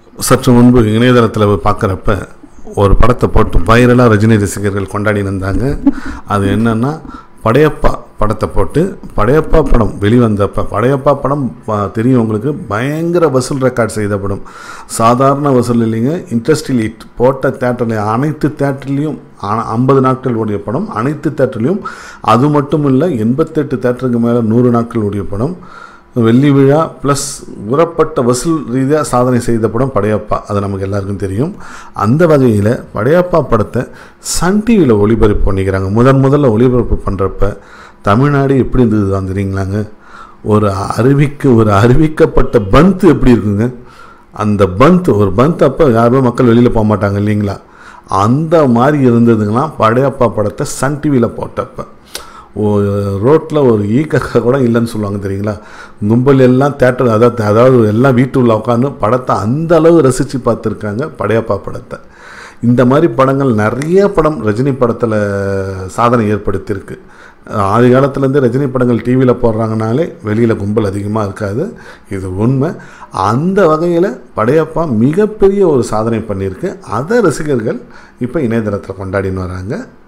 சற்று முன்பு இணையதளத்தில் பார்க்குறப்ப ஒரு படத்தை போட்டு வைரலாக ரஜினி ரசிகர்கள் கொண்டாடி இருந்தாங்க அது என்னன்னா படையப்பா படத்தை போட்டு படையப்பா படம் வெளிவந்தப்ப படையப்பா படம் ப- தெரியும் உங்களுக்கு பயங்கர வசூல் ரெக்கார்ட் செய்த படம் சாதாரண வசூல் இல்லைங்க இண்டஸ்ட்ரியல் ஹிட் போட்ட தேட்டர்ல அனைத்து தேட்டர்லேயும் ஐம்பது நாட்கள் ஓடிய படம் அனைத்து தேட்டர்லையும் அது மட்டும் இல்லை எண்பத்தெட்டு தேட்டருக்கு மேலே நூறு நாட்கள் ஓடிய படம் வெள்ளி விழா ப்ளஸ் உரப்பட்ட வசூல் ரீதியாக சாதனை செய்த படம் படையப்பா அது நமக்கு எல்லாருக்கும் தெரியும் அந்த வகையில் படையப்பா படத்தை சன் டிவியில் ஒளிபரப்பு பண்ணிக்கிறாங்க முதன் முதல்ல ஒளிபரப்பு பண்ணுறப்ப தமிழ்நாடு எப்படி இருந்தது தான் தெரியுங்களாங்க ஒரு அறிவிக்க ஒரு அறிவிக்கப்பட்ட பந்த் எப்படி இருக்குங்க அந்த பந்த் ஒரு பந்த் அப்போ யாருமே மக்கள் வெளியில் போக மாட்டாங்க இல்லைங்களா அந்த மாதிரி இருந்ததுங்களாம் படையப்பா படத்தை சன் டிவியில் போட்டப்ப ரோட்டில் ஒரு ஈக்கக்கா கூட இல்லைன்னு சொல்லுவாங்க தெரியுங்களா கும்பல் எல்லாம் தேட்டர் அதாவது அதாவது எல்லாம் வீட்டுள்ள உட்காந்து படத்தை அந்த அளவு ரசித்து பார்த்துருக்காங்க படையப்பா படத்தை இந்த மாதிரி படங்கள் நிறைய படம் ரஜினி படத்தில் சாதனை ஏற்படுத்தியிருக்கு ஆதி காலத்துலேருந்து ரஜினி படங்கள் டிவியில் போடுறாங்கனாலே வெளியில் கும்பல் அதிகமாக இருக்காது இது உண்மை அந்த வகையில் படையப்பா மிகப்பெரிய ஒரு சாதனை பண்ணியிருக்கு அதை ரசிகர்கள் இப்போ இணையதளத்தில் கொண்டாடின்னு வராங்க